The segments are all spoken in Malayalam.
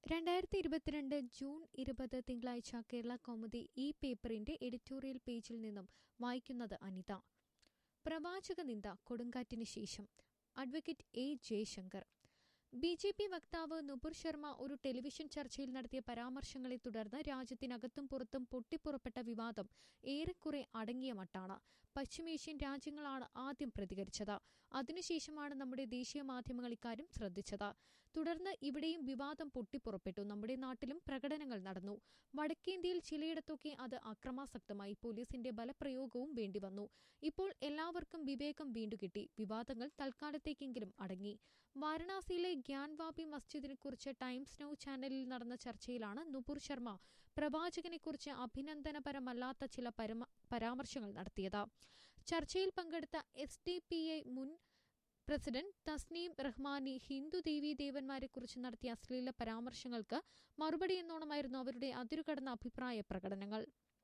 രണ്ടായിരത്തി ഇരുപത്തിരണ്ട് ജൂൺ ഇരുപത് തിങ്കളാഴ്ച കേരള കൗമുദി ഈ പേപ്പറിന്റെ എഡിറ്റോറിയൽ പേജിൽ നിന്നും വായിക്കുന്നത് അനിത പ്രവാചക നിന്ദ കൊടുങ്കാറ്റിന് ശേഷം advocate A Jayasankar B J P വക്താവ് നുപുർ ശർമ്മ ഒരു ടെലിവിഷൻ ചർച്ചയിൽ നടത്തിയ പരാമർശങ്ങളെ തുടർന്ന് രാജ്യത്തിനകത്തും പുറത്തും പൊട്ടിപ്പുറപ്പെട്ട വിവാദം ഏറെക്കുറെ അടങ്ങിയ മട്ടാണ് പശ്ചിമേഷ്യൻ രാജ്യങ്ങളാണ് ആദ്യം പ്രതികരിച്ചത് അതിനുശേഷമാണ് നമ്മുടെ ദേശീയ മാധ്യമങ്ങൾ ഇക്കാര്യം ശ്രദ്ധിച്ചത് തുടർന്ന് ഇവിടെയും വിവാദം പൊട്ടിപ്പുറപ്പെട്ടു നമ്മുടെ നാട്ടിലും പ്രകടനങ്ങൾ നടന്നു വടക്കേന്ത്യയിൽ ചിലയിടത്തൊക്കെ അത് അക്രമാസക്തമായി പോലീസിന്റെ ബലപ്രയോഗവും വേണ്ടിവന്നു ഇപ്പോൾ എല്ലാവർക്കും വിവേകം വീണ്ടുകിട്ടി വിവാദങ്ങൾ തൽക്കാലത്തേക്കെങ്കിലും അടങ്ങി വാരണാസിയിലെ ഗ്യാൻവാപി മസ്ജിദിനെക്കുറിച്ച് ടൈംസ് നൌ ചാനലിൽ നടന്ന ചർച്ചയിലാണ് നുപുർ ശർമ്മ പ്രവാചകനെക്കുറിച്ച് അഭിനന്ദനപരമല്ലാത്ത ചില പരമ പരാമർശങ്ങൾ നടത്തിയത് ചർച്ചയിൽ പങ്കെടുത്ത എസ് ഡി പി ഐ മുൻ പ്രസിഡന്റ് തസ്നീം റഹ്മാനി ഹിന്ദു ദേവീ ദേവന്മാരെക്കുറിച്ച് നടത്തിയ അശ്ലീല പരാമർശങ്ങൾക്ക് മറുപടി എന്നോണമായിരുന്നു അവരുടെ അതിരുകടന്ന അഭിപ്രായ പ്രകടനങ്ങൾ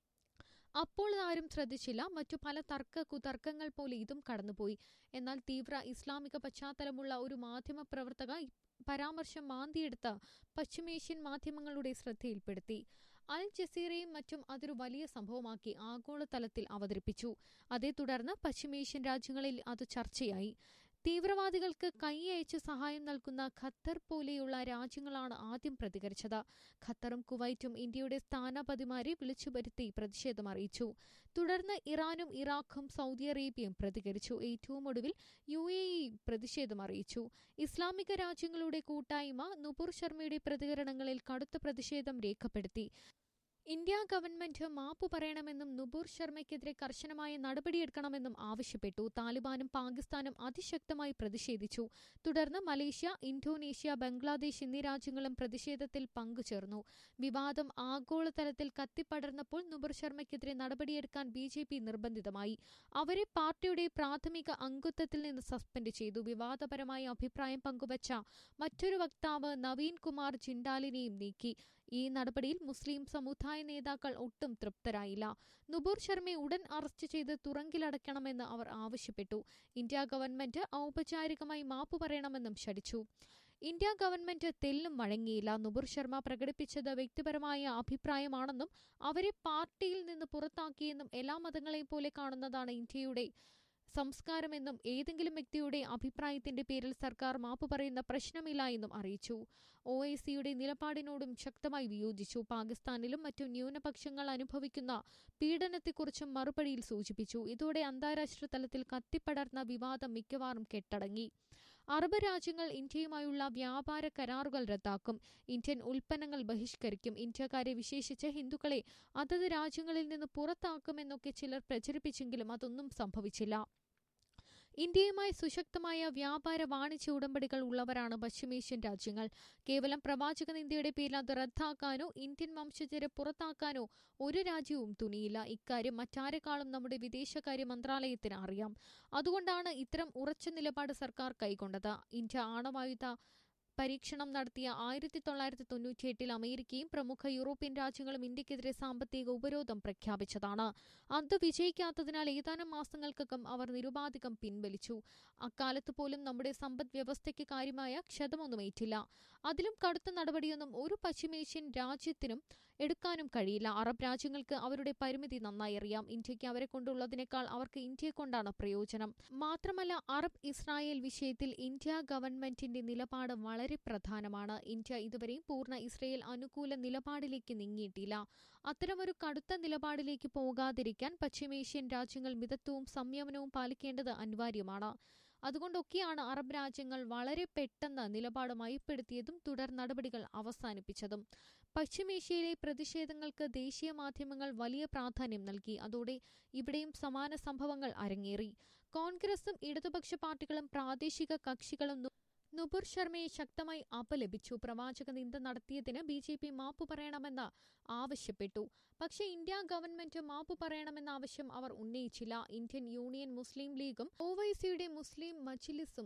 അപ്പോൾ ആരും ശ്രദ്ധിച്ചില്ല മറ്റു പല തർക്ക കുതർക്കങ്ങൾ പോലെ ഇതും കടന്നുപോയി എന്നാൽ തീവ്ര ഇസ്ലാമിക പശ്ചാത്തലമുള്ള ഒരു മാധ്യമ പ്രവർത്തക പരാമർശം മാന്തിയെടുത്ത് പശ്ചിമേഷ്യൻ മാധ്യമങ്ങളുടെ ശ്രദ്ധയിൽപ്പെടുത്തി അൽ ജസീറയും മറ്റും അതൊരു വലിയ സംഭവമാക്കി ആഗോളതലത്തിൽ അവതരിപ്പിച്ചു അതേ തുടർന്ന് പശ്ചിമേഷ്യൻ രാജ്യങ്ങളിൽ അത് ചർച്ചയായി തീവ്രവാദികൾക്ക് കൈയയച്ച് സഹായം നൽകുന്ന ഖത്തർ പോലെയുള്ള രാജ്യങ്ങളാണ് ആദ്യം പ്രതികരിച്ചത് ഖത്തറും കുവൈറ്റും ഇന്ത്യയുടെ സ്ഥാനപതിമാരെ വിളിച്ചുവരുത്തി പ്രതിഷേധം അറിയിച്ചു തുടർന്ന് ഇറാനും ഇറാഖും സൗദി അറേബ്യയും പ്രതികരിച്ചു ഏറ്റവും ഒടുവിൽ യു എ ഇ പ്രതിഷേധം അറിയിച്ചു ഇസ്ലാമിക രാജ്യങ്ങളുടെ കൂട്ടായ്മ നുപുർ ശർമ്മയുടെ പ്രതികരണങ്ങളിൽ കടുത്ത പ്രതിഷേധം രേഖപ്പെടുത്തി ഇന്ത്യ ഗവൺമെന്റ് മാപ്പു പറയണമെന്നും നുപൂർ ശർമ്മയ്ക്കെതിരെ കർശനമായ നടപടിയെടുക്കണമെന്നും ആവശ്യപ്പെട്ടു താലിബാനും പാകിസ്ഥാനും അതിശക്തമായി പ്രതിഷേധിച്ചു തുടർന്ന് മലേഷ്യ ഇന്തോനേഷ്യ ബംഗ്ലാദേശ് എന്നീ രാജ്യങ്ങളും പ്രതിഷേധത്തിൽ പങ്കുചേർന്നു വിവാദം ആഗോളതലത്തിൽ കത്തിപ്പടർന്നപ്പോൾ നുപുർ ശർമ്മയ്ക്കെതിരെ നടപടിയെടുക്കാൻ ബി ജെ പി നിർബന്ധിതമായി അവരെ പാർട്ടിയുടെ പ്രാഥമിക അംഗത്വത്തിൽ നിന്ന് സസ്പെൻഡ് ചെയ്തു വിവാദപരമായ അഭിപ്രായം പങ്കുവച്ച മറ്റൊരു വക്താവ് നവീൻ കുമാർ ജിൻഡാലിനെയും നീക്കി ഈ നടപടിയിൽ മുസ്ലിം സമുദായ നേതാക്കൾ ഒട്ടും തൃപ്തരായില്ല നുപൂർ ശർമ്മയെ ഉടൻ അറസ്റ്റ് ചെയ്ത് തുറങ്കിലടയ്ക്കണമെന്ന് അവർ ആവശ്യപ്പെട്ടു ഇന്ത്യ ഗവൺമെന്റ് ഔപചാരികമായി മാപ്പു പറയണമെന്നും ശടിച്ചു ഇന്ത്യ ഗവൺമെന്റ് തെല്ലും വഴങ്ങിയില്ല നുപുർ ശർമ്മ പ്രകടിപ്പിച്ചത് വ്യക്തിപരമായ അഭിപ്രായമാണെന്നും അവരെ പാർട്ടിയിൽ നിന്ന് പുറത്താക്കിയെന്നും എല്ലാ മതങ്ങളെയും പോലെ കാണുന്നതാണ് ഇന്ത്യയുടെ സംസ്കാരമെന്നും ഏതെങ്കിലും വ്യക്തിയുടെ അഭിപ്രായത്തിന്റെ പേരിൽ സർക്കാർ മാപ്പ് പറയുന്ന പ്രശ്നമില്ല എന്നും അറിയിച്ചു ഒ ഐ സിയുടെ നിലപാടിനോടും ശക്തമായി വിയോജിച്ചു പാകിസ്ഥാനിലും മറ്റു ന്യൂനപക്ഷങ്ങൾ അനുഭവിക്കുന്ന പീഡനത്തെക്കുറിച്ചും മറുപടിയിൽ സൂചിപ്പിച്ചു ഇതോടെ അന്താരാഷ്ട്ര തലത്തിൽ കത്തിപ്പടർന്ന വിവാദം മിക്കവാറും കെട്ടടങ്ങി അറബ് രാജ്യങ്ങൾ ഇന്ത്യയുമായുള്ള വ്യാപാര കരാറുകൾ റദ്ദാക്കും ഇന്ത്യൻ ഉൽപ്പന്നങ്ങൾ ബഹിഷ്കരിക്കും ഇന്ത്യക്കാരെ വിശേഷിച്ച് ഹിന്ദുക്കളെ അതത് രാജ്യങ്ങളിൽ നിന്ന് പുറത്താക്കുമെന്നൊക്കെ ചിലർ പ്രചരിപ്പിച്ചെങ്കിലും അതൊന്നും സംഭവിച്ചില്ല ഇന്ത്യയുമായി സുശക്തമായ വ്യാപാര വാണിജ്യ ഉടമ്പടികൾ ഉള്ളവരാണ് പശ്ചിമേഷ്യൻ രാജ്യങ്ങൾ കേവലം പ്രവാചക നിന്ദയുടെ പേരിൽ അത് റദ്ദാക്കാനോ ഇന്ത്യൻ വംശജരെ പുറത്താക്കാനോ ഒരു രാജ്യവും തുനിയില്ല ഇക്കാര്യം മറ്റാരെക്കാളും നമ്മുടെ വിദേശകാര്യ മന്ത്രാലയത്തിന് അറിയാം അതുകൊണ്ടാണ് ഇത്തരം ഉറച്ച നിലപാട് സർക്കാർ കൈക്കൊണ്ടത് ഇന്ത്യ ആണവായുധ പരീക്ഷണം നടത്തിയ ആയിരത്തി തൊള്ളായിരത്തി തൊണ്ണൂറ്റിയെട്ടിൽ അമേരിക്കയും പ്രമുഖ യൂറോപ്യൻ രാജ്യങ്ങളും ഇന്ത്യക്കെതിരെ സാമ്പത്തിക ഉപരോധം പ്രഖ്യാപിച്ചതാണ് അത് വിജയിക്കാത്തതിനാൽ ഏതാനും മാസങ്ങൾക്കകം അവർ നിരുപാധികം പിൻവലിച്ചു അക്കാലത്ത് പോലും നമ്മുടെ സമ്പദ് വ്യവസ്ഥയ്ക്ക് കാര്യമായ ക്ഷതമൊന്നുമേറ്റില്ല അതിലും കടുത്ത നടപടിയൊന്നും ഒരു പശ്ചിമേഷ്യൻ രാജ്യത്തിനും എടുക്കാനും കഴിയില്ല അറബ് രാജ്യങ്ങൾക്ക് അവരുടെ പരിമിതി നന്നായി അറിയാം ഇന്ത്യക്ക് അവരെ കൊണ്ടുള്ളതിനേക്കാൾ അവർക്ക് ഇന്ത്യയെ കൊണ്ടാണ് പ്രയോജനം മാത്രമല്ല അറബ് ഇസ്രായേൽ വിഷയത്തിൽ ഇന്ത്യ ഗവൺമെന്റിന്റെ നിലപാട് വളരെ വളരെ പ്രധാനമാണ് ഇന്ത്യ ഇതുവരെയും പൂർണ്ണ ഇസ്രയേൽ അനുകൂല നിലപാടിലേക്ക് നീങ്ങിയിട്ടില്ല അത്തരമൊരു കടുത്ത നിലപാടിലേക്ക് പോകാതിരിക്കാൻ പശ്ചിമേഷ്യൻ രാജ്യങ്ങൾ മിതത്വവും സംയമനവും പാലിക്കേണ്ടത് അനിവാര്യമാണ് അതുകൊണ്ടൊക്കെയാണ് അറബ് രാജ്യങ്ങൾ വളരെ പെട്ടെന്ന് നിലപാട് മയപ്പെടുത്തിയതും തുടർ നടപടികൾ അവസാനിപ്പിച്ചതും പശ്ചിമേഷ്യയിലെ പ്രതിഷേധങ്ങൾക്ക് ദേശീയ മാധ്യമങ്ങൾ വലിയ പ്രാധാന്യം നൽകി അതോടെ ഇവിടെയും സമാന സംഭവങ്ങൾ അരങ്ങേറി കോൺഗ്രസും ഇടതുപക്ഷ പാർട്ടികളും പ്രാദേശിക കക്ഷികളും നുപുർ ശർമ്മയെ ശക്തമായി അപലപിച്ചു പ്രവാചക നിന്ദ നടത്തിയതിന് ബി ജെ പി മാപ്പ് പറയണമെന്ന് ആവശ്യപ്പെട്ടു പക്ഷേ ഇന്ത്യ ഗവൺമെന്റ് മാപ്പ് പറയണമെന്ന ആവശ്യം അവർ ഉന്നയിച്ചില്ല ഇന്ത്യൻ യൂണിയൻ മുസ്ലിം ലീഗും ഒവൈസിയുടെ മുസ്ലിം മജ്ലിസും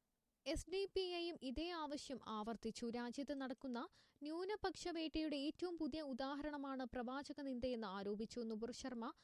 എസ് ഡി പി ഐയും ഇതേ ആവശ്യം ആവർത്തിച്ചു രാജ്യത്ത് നടക്കുന്ന ന്യൂനപക്ഷ വേട്ടയുടെ ഏറ്റവും പുതിയ ഉദാഹരണമാണ് പ്രവാചക നിന്ദയെന്ന് ആരോപിച്ചു നുപുർ ശർമ്മ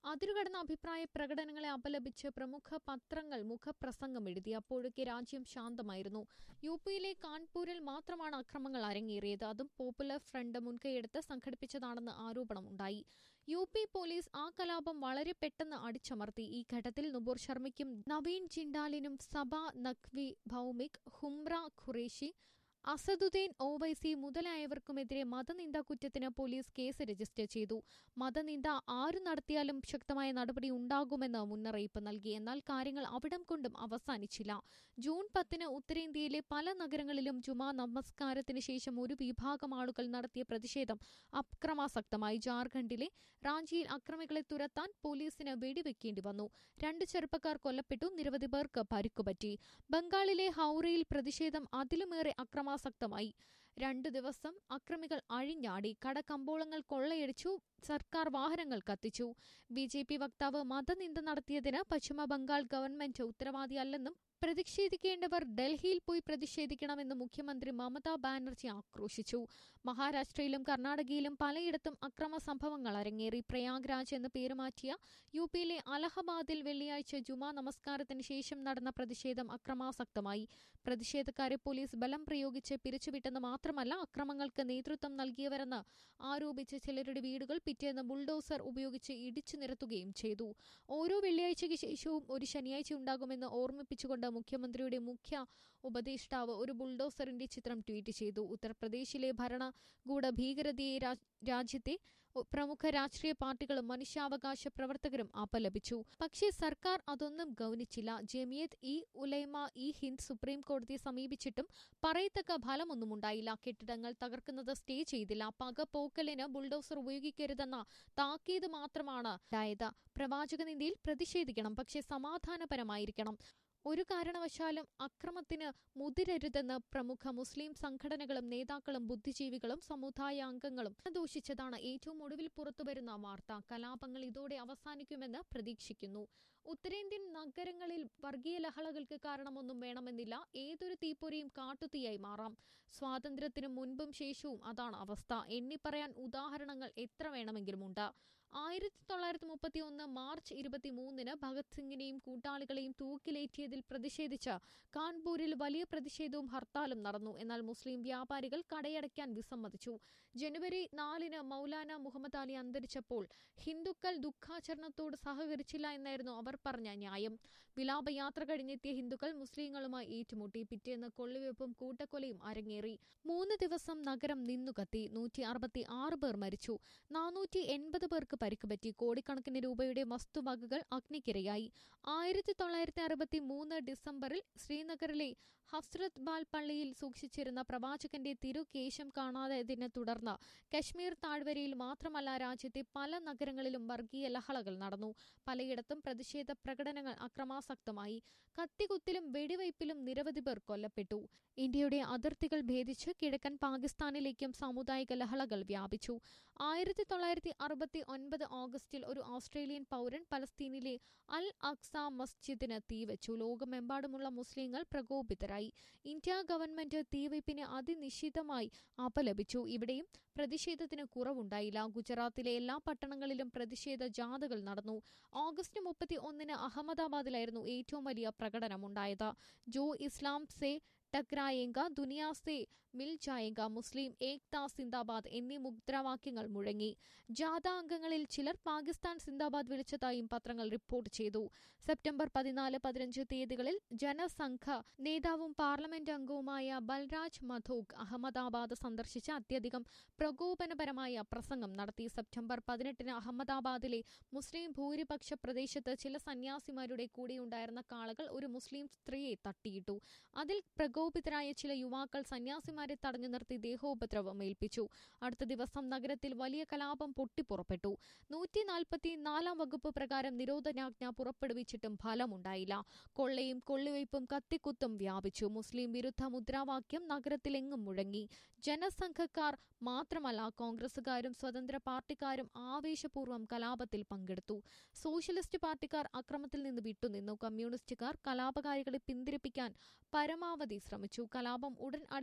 അതിരുകടന്ന അഭിപ്രായ പ്രകടനങ്ങളെ അപലപിച്ച് പ്രമുഖ പത്രങ്ങൾ മുഖപ്രസംഗം എഴുതി അപ്പോഴൊക്കെ രാജ്യം ശാന്തമായിരുന്നു യു പിയിലെ കാൺപൂരിൽ മാത്രമാണ് അക്രമങ്ങൾ അരങ്ങേറിയത് അതും പോപ്പുലർ ഫ്രണ്ട് മുൻകൈയെടുത്ത് സംഘടിപ്പിച്ചതാണെന്ന് ആരോപണമുണ്ടായി യു പി പോലീസ് ആ കലാപം വളരെ പെട്ടെന്ന് അടിച്ചമർത്തി ഈ ഘട്ടത്തിൽ നുപുർ ശർമ്മയ്ക്കും നവീൻ ജിൻഡാലിനും സബ നഖ്വി ഭൌമിക് ഹുംറ ഖുറേഷി അസദുദ്ദീൻ ഒവൈസി മുതലായവർക്കുമെതിരെ മതനിന്ദ കുറ്റത്തിന് പോലീസ് കേസ് രജിസ്റ്റർ ചെയ്തു മതനിന്ദ ആരു നടത്തിയാലും ശക്തമായ നടപടി ഉണ്ടാകുമെന്ന് മുന്നറിയിപ്പ് നൽകി എന്നാൽ കാര്യങ്ങൾ അവിടം കൊണ്ടും അവസാനിച്ചില്ല ജൂൺ പത്തിന് ഉത്തരേന്ത്യയിലെ പല നഗരങ്ങളിലും ജുമാ നമസ്കാരത്തിന് ശേഷം ഒരു വിഭാഗം ആളുകൾ നടത്തിയ പ്രതിഷേധം അക്രമാസക്തമായി ജാർഖണ്ഡിലെ റാഞ്ചിയിൽ അക്രമികളെ തുരത്താൻ പോലീസിന് വെടിവെക്കേണ്ടി വന്നു രണ്ട് ചെറുപ്പക്കാർ കൊല്ലപ്പെട്ടു നിരവധി പേർക്ക് പരിക്കുപറ്റി ബംഗാളിലെ ഹൌറയിൽ പ്രതിഷേധം അതിലുമേറെ അക്രമാസക്തമായി രണ്ടു ദിവസം അക്രമികൾ അഴിഞ്ഞാടി കടകമ്പോളങ്ങൾ കൊള്ളയടിച്ചു സർക്കാർ വാഹനങ്ങൾ കത്തിച്ചു ബി ജെ പി വക്താവ് മതനിന്ദ നടത്തിയതിന് പശ്ചിമ ബംഗാൾ ഗവൺമെന്റ് ഉത്തരവാദിയല്ലെന്നും പ്രതിഷേധിക്കേണ്ടവർ ഡൽഹിയിൽ പോയി പ്രതിഷേധിക്കണമെന്ന് മുഖ്യമന്ത്രി മമതാ ബാനർജി ആക്രോശിച്ചു മഹാരാഷ്ട്രയിലും കർണാടകയിലും പലയിടത്തും അക്രമ സംഭവങ്ങൾ അരങ്ങേറി പ്രയാഗ്രാജ് എന്ന് പേരുമാറ്റിയ യു പിയിലെ അലഹബാദിൽ വെള്ളിയാഴ്ച ജുമാ നമസ്കാരത്തിന് ശേഷം നടന്ന പ്രതിഷേധം അക്രമാസക്തമായി പ്രതിഷേധക്കാരെ പോലീസ് ബലം പ്രയോഗിച്ച് പിരിച്ചുവിട്ടെന്ന് മാത്രമല്ല അക്രമങ്ങൾക്ക് നേതൃത്വം നൽകിയവരെന്ന് ആരോപിച്ച് ചിലരുടെ വീടുകൾ പിറ്റേന്ന് ബുൾഡോസർ ഉപയോഗിച്ച് ഇടിച്ചു നിരത്തുകയും ചെയ്തു ഓരോ വെള്ളിയാഴ്ചയ്ക്ക് ശേഷവും ഒരു ശനിയാഴ്ച ഉണ്ടാകുമെന്ന് ഓർമ്മിപ്പിച്ചുകൊണ്ട് മുഖ്യമന്ത്രിയുടെ മുഖ്യ ഉപദേഷ്ടാവ് ഒരു ബുൾഡോസറിന്റെ ചിത്രം ട്വീറ്റ് ചെയ്തു ഉത്തർപ്രദേശിലെ ഭരണകൂട ഭീകരതയെ രാജ്യത്തെ പ്രമുഖ രാഷ്ട്രീയ പാർട്ടികളും മനുഷ്യാവകാശ പ്രവർത്തകരും അപലപിച്ചു പക്ഷേ സർക്കാർ അതൊന്നും ഗൗനിച്ചില്ല ജമിയത്ത് ഇ ഉലൈമ ഇ ഹിന്ദ് സുപ്രീം കോടതിയെ സമീപിച്ചിട്ടും പറയത്തക്ക ഫലമൊന്നും ഉണ്ടായില്ല കെട്ടിടങ്ങൾ തകർക്കുന്നത് സ്റ്റേ ചെയ്തില്ല പക പോക്കലിന് ബുൾഡോസർ ഉപയോഗിക്കരുതെന്ന താക്കീത് മാത്രമാണ് ഉണ്ടായത് പ്രവാചക നിന്ദയിൽ പ്രതിഷേധിക്കണം പക്ഷേ സമാധാനപരമായിരിക്കണം ഒരു കാരണവശാലും അക്രമത്തിന് മുതിരരുതെന്ന് പ്രമുഖ മുസ്ലിം സംഘടനകളും നേതാക്കളും ബുദ്ധിജീവികളും സമുദായ അംഗങ്ങളും ദൂഷിച്ചതാണ് ഏറ്റവും ഒടുവിൽ പുറത്തുവരുന്ന വാർത്ത കലാപങ്ങൾ ഇതോടെ അവസാനിക്കുമെന്ന് പ്രതീക്ഷിക്കുന്നു ഉത്തരേന്ത്യൻ നഗരങ്ങളിൽ വർഗീയ ലഹളകൾക്ക് കാരണമൊന്നും വേണമെന്നില്ല ഏതൊരു തീപ്പൊരിയും കാട്ടുതീയായി മാറാം സ്വാതന്ത്ര്യത്തിനു മുൻപും ശേഷവും അതാണ് അവസ്ഥ എണ്ണിപ്പറയാൻ ഉദാഹരണങ്ങൾ എത്ര വേണമെങ്കിലുമുണ്ട് ആയിരത്തി തൊള്ളായിരത്തി മുപ്പത്തി ഒന്ന് മാർച്ച് ഇരുപത്തി മൂന്നിന് ഭഗത് സിംഗിനെയും കൂട്ടാളികളെയും തൂക്കിലേറ്റിയതിൽ പ്രതിഷേധിച്ച് കാൺപൂരിൽ വലിയ പ്രതിഷേധവും ഹർത്താലും നടന്നു എന്നാൽ മുസ്ലിം വ്യാപാരികൾ കടയടയ്ക്കാൻ വിസമ്മതിച്ചു ജനുവരി നാലിന് മൗലാന മുഹമ്മദ് അലി അന്തരിച്ചപ്പോൾ ഹിന്ദുക്കൾ ദുഃഖാചരണത്തോട് സഹകരിച്ചില്ല എന്നായിരുന്നു അവർ പറഞ്ഞ ന്യായം വിലാപയാത്ര കഴിഞ്ഞെത്തിയ ഹിന്ദുക്കൾ മുസ്ലിങ്ങളുമായി ഏറ്റുമുട്ടി പിറ്റേന്ന് കൊള്ളിവെപ്പും കൂട്ടക്കൊലയും അരങ്ങേറി മൂന്ന് ദിവസം നഗരം നിന്നുകത്തി നൂറ്റി അറുപത്തി ആറ് പേർ മരിച്ചു നാനൂറ്റി എൺപത് പേർക്ക് പരിക്കുപറ്റി കോടിക്കണക്കിന് രൂപയുടെ വസ്തുവകകൾ അഗ്നിക്കിരയായി ആയിരത്തി തൊള്ളായിരത്തി അറുപത്തി മൂന്ന് ഡിസംബറിൽ ശ്രീനഗറിലെ ഹസ്രത് ബാൽ പള്ളിയിൽ സൂക്ഷിച്ചിരുന്ന പ്രവാചകന്റെ തിരുകേശം കാണാതായതിനെ തുടർന്ന് കശ്മീർ താഴ്വരയിൽ മാത്രമല്ല രാജ്യത്തെ പല നഗരങ്ങളിലും വർഗീയ ലഹളകൾ നടന്നു പലയിടത്തും പ്രതിഷേധ പ്രകടനങ്ങൾ അക്രമാസക്തമായി കത്തികുത്തിലും വെടിവയ്പിലും നിരവധി പേർ കൊല്ലപ്പെട്ടു ഇന്ത്യയുടെ അതിർത്തികൾ ഭേദിച്ച് കിഴക്കൻ പാകിസ്ഥാനിലേക്കും സാമുദായിക ലഹളകൾ വ്യാപിച്ചു ആയിരത്തി തൊള്ളായിരത്തി അറുപത്തി ഒൻപത് ഓഗസ്റ്റിൽ ഒരു ഓസ്ട്രേലിയൻ പൗരൻ പലസ്തീനിലെ അൽ അക്സ മസ്ജിദിന് തീവച്ചു ലോകമെമ്പാടുമുള്ള മുസ്ലിങ്ങൾ പ്രകോപിതരായി ഇന്ത്യ ഗവൺമെന്റ് തീവയ്പ്പിനെ അതിനിശ്ചിതമായി അപലപിച്ചു ഇവിടെയും പ്രതിഷേധത്തിന് കുറവുണ്ടായില്ല ഗുജറാത്തിലെ എല്ലാ പട്ടണങ്ങളിലും പ്രതിഷേധ ജാഥകൾ നടന്നു ഓഗസ്റ്റ് മുപ്പത്തി ഒന്നിന് അഹമ്മദാബാദിലായിരുന്നു ഏറ്റവും വലിയ പ്രകടനമുണ്ടായത് ജോ ഇസ്ലാം സെ ടക്രായേങ്ക ദുനിയാ സെ മിൽ ജായേങ്ക മുസ്ലിം ഏക്ത സിന്ദാബാദ് എന്നീ മുദ്രാവാക്യങ്ങൾ മുഴങ്ങി ജാഥ അംഗങ്ങളിൽ ചിലർ പാകിസ്ഥാൻ സിന്ദാബാദ് വിളിച്ചതായും പത്രങ്ങൾ റിപ്പോർട്ട് ചെയ്തു സെപ്റ്റംബർ പതിനാല് പതിനഞ്ച് തീയതികളിൽ ജനസംഘ നേതാവും പാർലമെന്റ് അംഗവുമായ ബൽരാജ് മധോക് അഹമ്മദാബാദ് സന്ദർശിച്ച് അത്യധികം പ്രകോപനപരമായ പ്രസംഗം നടത്തി സെപ്റ്റംബർ പതിനെട്ടിന് അഹമ്മദാബാദിലെ മുസ്ലിം ഭൂരിപക്ഷ പ്രദേശത്ത് ചില സന്യാസിമാരുടെ കൂടെയുണ്ടായിരുന്ന കാളകൾ ഒരു മുസ്ലിം സ്ത്രീയെ തട്ടിയിട്ടു അതിൽ പ്രകോപിതരായ ചില യുവാക്കൾ സന്യാസിമാരെ തടഞ്ഞു നിർത്തി ദേഹോപദ്രവം ഏൽപ്പിച്ചു അടുത്ത ദിവസം നഗരത്തിൽ വലിയ കലാപം പൊട്ടിപ്പുറപ്പെട്ടു നൂറ്റി നാൽപ്പത്തി നാലാം വകുപ്പ് പ്രകാരം നിരോധനാജ്ഞ പുറപ്പെടുവിച്ചിട്ടും ഫലമുണ്ടായില്ല കൊള്ളയും കൊള്ളിവയ്പും കത്തിക്കുത്തും വ്യാപിച്ചു മുസ്ലിം വിരുദ്ധ മുദ്രാവാക്യം നഗരത്തിലെങ്ങും മുഴങ്ങി ജനസംഘക്കാർ മാത്രമല്ല കോൺഗ്രസുകാരും സ്വതന്ത്ര പാർട്ടിക്കാരും ആവേശപൂർവ്വം കലാപത്തിൽ പങ്കെടുത്തു സോഷ്യലിസ്റ്റ് പാർട്ടിക്കാർ അക്രമത്തിൽ നിന്ന് വിട്ടുനിന്നു കമ്മ്യൂണിസ്റ്റുകാർ കലാപകാരികളെ പിന്തിരിപ്പിക്കാൻ പരമാവധി ശ്രമിച്ചു കലാപം ഉടൻ അടിച്ചമർത്തിയാൽ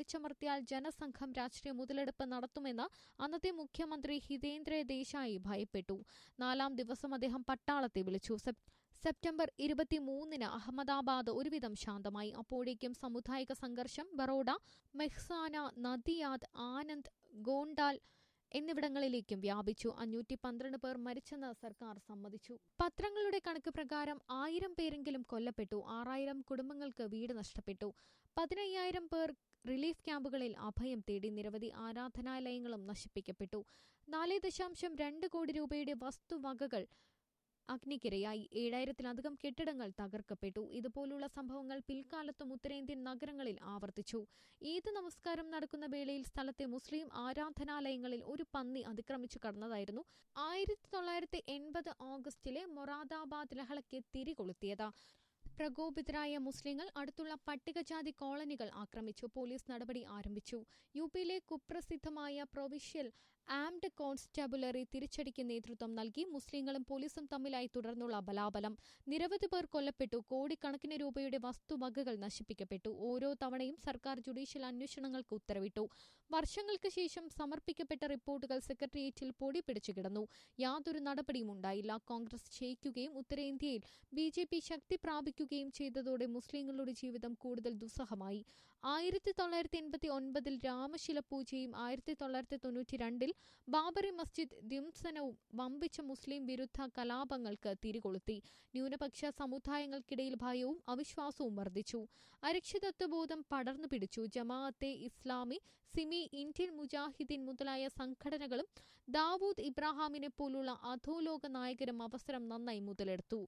നടത്തിയാൽ ജനസംഘം രാഷ്ട്രീയ മുതലെടുപ്പ് നടത്തുമെന്ന് അന്നത്തെ മുഖ്യമന്ത്രി ഹിതേന്ദ്ര ദേശായി ഭയപ്പെട്ടു നാലാം ദിവസം അദ്ദേഹം പട്ടാളത്തെ വിളിച്ചു സെപ്- സെപ്റ്റംബർ ഇരുപത്തിമൂന്നിന് അഹമ്മദാബാദ് ഒരുവിധം ശാന്തമായി അപ്പോഴേക്കും സാമുദായിക സംഘർഷം ബറോഡ മെഹ്സാന നദിയാദ് ആനന്ദ് ഗോണ്ടാൽ എന്നിവിടങ്ങളിലേക്കും വ്യാപിച്ചു അഞ്ഞൂറ്റി പന്ത്രണ്ട് പേർ മരിച്ചെന്ന് സർക്കാർ സമ്മതിച്ചു പത്രങ്ങളുടെ കണക്ക് പ്രകാരം ആയിരം പേരെങ്കിലും കൊല്ലപ്പെട്ടു ആറായിരം കുടുംബങ്ങൾക്ക് വീട് നഷ്ടപ്പെട്ടു പതിനയ്യായിരം പേർ റിലീഫ് ക്യാമ്പുകളിൽ അഭയം തേടി നിരവധി ആരാധനാലയങ്ങളും നശിപ്പിക്കപ്പെട്ടു നാല് ദശാംശം രണ്ട് കോടി രൂപയുടെ വസ്തുവകകൾ അഗ്നിക്കിരയായി ഏഴായിരത്തിലധികം കെട്ടിടങ്ങൾ തകർക്കപ്പെട്ടു ഇതുപോലുള്ള സംഭവങ്ങൾ പിൽക്കാലത്തും ഉത്തരേന്ത്യൻ നഗരങ്ങളിൽ ആവർത്തിച്ചു ഈദ് നമസ്കാരം നടക്കുന്ന വേളയിൽ സ്ഥലത്തെ മുസ്ലിം ആരാധനാലയങ്ങളിൽ ഒരു പന്നി അതിക്രമിച്ചു കടന്നതായിരുന്നു ആയിരത്തി തൊള്ളായിരത്തി എൺപത് ഓഗസ്റ്റിലെ മൊറാദാബാദ് ലഹളയ്ക്ക് തിരികൊളുത്തിയത് പ്രകോപിതരായ മുസ്ലിങ്ങൾ അടുത്തുള്ള പട്ടികജാതി കോളനികൾ ആക്രമിച്ചു പോലീസ് നടപടി ആരംഭിച്ചു യു പിയിലെ കുപ്രസിദ്ധമായ പ്രൊവിഷ്യൽ ആംഡ് കോൺസ്റ്റാബുലറി തിരിച്ചടിക്ക് നേതൃത്വം നൽകി മുസ്ലിങ്ങളും പോലീസും തമ്മിലായി തുടർന്നുള്ള ബലാബലം നിരവധി പേർ കൊല്ലപ്പെട്ടു കോടിക്കണക്കിന് രൂപയുടെ വസ്തുവകകൾ നശിപ്പിക്കപ്പെട്ടു ഓരോ തവണയും സർക്കാർ ജുഡീഷ്യൽ അന്വേഷണങ്ങൾക്ക് ഉത്തരവിട്ടു വർഷങ്ങൾക്ക് ശേഷം സമർപ്പിക്കപ്പെട്ട റിപ്പോർട്ടുകൾ സെക്രട്ടേറിയറ്റിൽ പൊടി പിടിച്ചു കിടന്നു യാതൊരു നടപടിയും ഉണ്ടായില്ല കോൺഗ്രസ് ക്ഷയിക്കുകയും ഉത്തരേന്ത്യയിൽ ബി ജെ പി ശക്തി പ്രാപിക്കുകയും ചെയ്തതോടെ മുസ്ലിങ്ങളുടെ ജീവിതം കൂടുതൽ ദുസ്സഹമായി ആയിരത്തി തൊള്ളായിരത്തി എൺപത്തി ഒൻപതിൽ രാമശില പൂജയും ആയിരത്തി തൊള്ളായിരത്തി തൊണ്ണൂറ്റി രണ്ടിൽ ബാബറി മസ്ജിദ് ധ്വംസനവും വമ്പിച്ച മുസ്ലിം വിരുദ്ധ കലാപങ്ങൾക്ക് തിരികൊളുത്തി ന്യൂനപക്ഷ സമുദായങ്ങൾക്കിടയിൽ ഭയവും അവിശ്വാസവും വർദ്ധിച്ചു അരക്ഷിതത്വബോധം പടർന്നു പിടിച്ചു ജമാഅത്തെ ഇസ്ലാമി സിമി ഇന്ത്യൻ മുജാഹിദീൻ മുതലായ സംഘടനകളും ദാവൂദ് ഇബ്രാഹാമിനെ പോലുള്ള അധോലോക നായകരും അവസരം നന്നായി മുതലെടുത്തു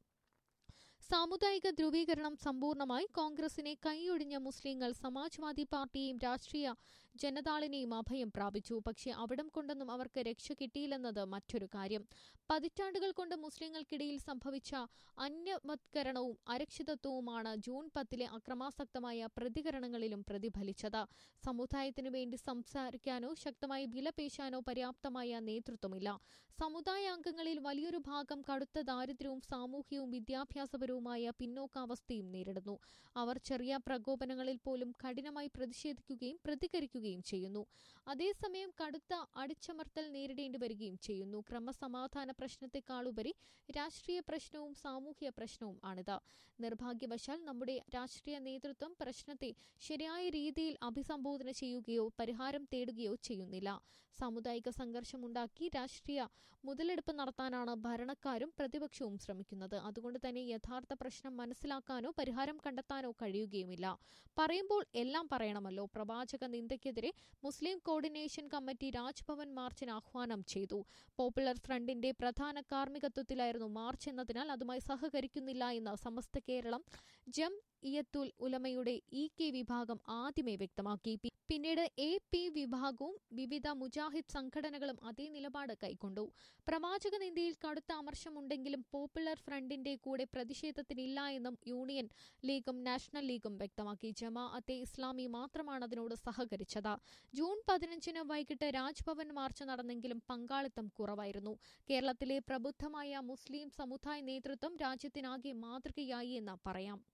സാമുദായിക ധ്രുവീകരണം സമ്പൂർണമായി കോൺഗ്രസിനെ കൈയൊഴിഞ്ഞ മുസ്ലിങ്ങൾ സമാജ്വാദി പാർട്ടിയെയും രാഷ്ട്രീയ ജനതാളിനെയും അഭയം പ്രാപിച്ചു പക്ഷേ അവിടം കൊണ്ടൊന്നും അവർക്ക് രക്ഷ കിട്ടിയില്ലെന്നത് മറ്റൊരു കാര്യം പതിറ്റാണ്ടുകൾ കൊണ്ട് മുസ്ലിങ്ങൾക്കിടയിൽ സംഭവിച്ച അന്യവത്കരണവും അരക്ഷിതത്വവുമാണ് ജൂൺ പത്തിലെ അക്രമാസക്തമായ പ്രതികരണങ്ങളിലും പ്രതിഫലിച്ചത് സമുദായത്തിനു വേണ്ടി സംസാരിക്കാനോ ശക്തമായി വിലപേശാനോ പര്യാപ്തമായ നേതൃത്വമില്ല സമുദായ അംഗങ്ങളിൽ വലിയൊരു ഭാഗം കടുത്ത ദാരിദ്ര്യവും സാമൂഹ്യവും വിദ്യാഭ്യാസപരവുമായ പിന്നോക്കാവസ്ഥയും നേരിടുന്നു അവർ ചെറിയ പ്രകോപനങ്ങളിൽ പോലും കഠിനമായി പ്രതിഷേധിക്കുകയും പ്രതികരിക്കുകയും ചെയ്യുന്നു അതേസമയം കടുത്ത അടിച്ചമർത്തൽ നേരിടേണ്ടി വരികയും ചെയ്യുന്നു ക്രമസമാധാന പ്രശ്നത്തെക്കാളുപരി രാഷ്ട്രീയ പ്രശ്നവും സാമൂഹ്യ പ്രശ്നവും ആണിത് നിർഭാഗ്യവശാൽ നമ്മുടെ രാഷ്ട്രീയ നേതൃത്വം പ്രശ്നത്തെ ശരിയായ രീതിയിൽ അഭിസംബോധന ചെയ്യുകയോ പരിഹാരം തേടുകയോ ചെയ്യുന്നില്ല സാമുദായിക സംഘർഷമുണ്ടാക്കി രാഷ്ട്രീയ മുതലെടുപ്പ് നടത്താനാണ് ഭരണക്കാരും പ്രതിപക്ഷവും ശ്രമിക്കുന്നത് അതുകൊണ്ട് തന്നെ യഥാർത്ഥ പ്രശ്നം മനസ്സിലാക്കാനോ പരിഹാരം കണ്ടെത്താനോ കഴിയുകയുമില്ല പറയുമ്പോൾ എല്ലാം പറയണമല്ലോ പ്രവാചക നിന്ദയ്ക്കെതിരെ മുസ്ലിം കോർഡിനേഷൻ കമ്മിറ്റി രാജ്ഭവൻ മാർച്ചിന് ആഹ്വാനം ചെയ്തു പോപ്പുലർ ഫ്രണ്ടിന്റെ പ്രധാന കാർമ്മികത്വത്തിലായിരുന്നു മാർച്ച് എന്നതിനാൽ അതുമായി സഹകരിക്കുന്നില്ല എന്ന് സമസ്ത കേരളം ജം ഇയത്തുൽ ഉലമയുടെ ഇ കെ വിഭാഗം ആദ്യമേ വ്യക്തമാക്കി പി- പിന്നീട് എ പി വിഭാഗവും വിവിധ മുജാഹിദ് സംഘടനകളും അതേ നിലപാട് കൈക്കൊണ്ടു പ്രവാചക നിന്ദയിൽ കടുത്ത അമർഷമുണ്ടെങ്കിലും പോപ്പുലർ ഫ്രണ്ടിന്റെ കൂടെ പ്രതിഷേധത്തിനില്ല എന്നും യൂണിയൻ ലീഗും നാഷണൽ ലീഗും വ്യക്തമാക്കി ജമാഅത്തെ ഇസ്ലാമി മാത്രമാണ് അതിനോട് സഹകരിച്ചത് ജൂൺ പതിനഞ്ചിന് വൈകിട്ട് രാജ്ഭവൻ മാർച്ച് നടന്നെങ്കിലും പങ്കാളിത്തം കുറവായിരുന്നു കേരളത്തിലെ പ്രബുദ്ധമായ മുസ്ലിം സമുദായ നേതൃത്വം രാജ്യത്തിനാകെ മാതൃകയായി എന്ന് പറയാം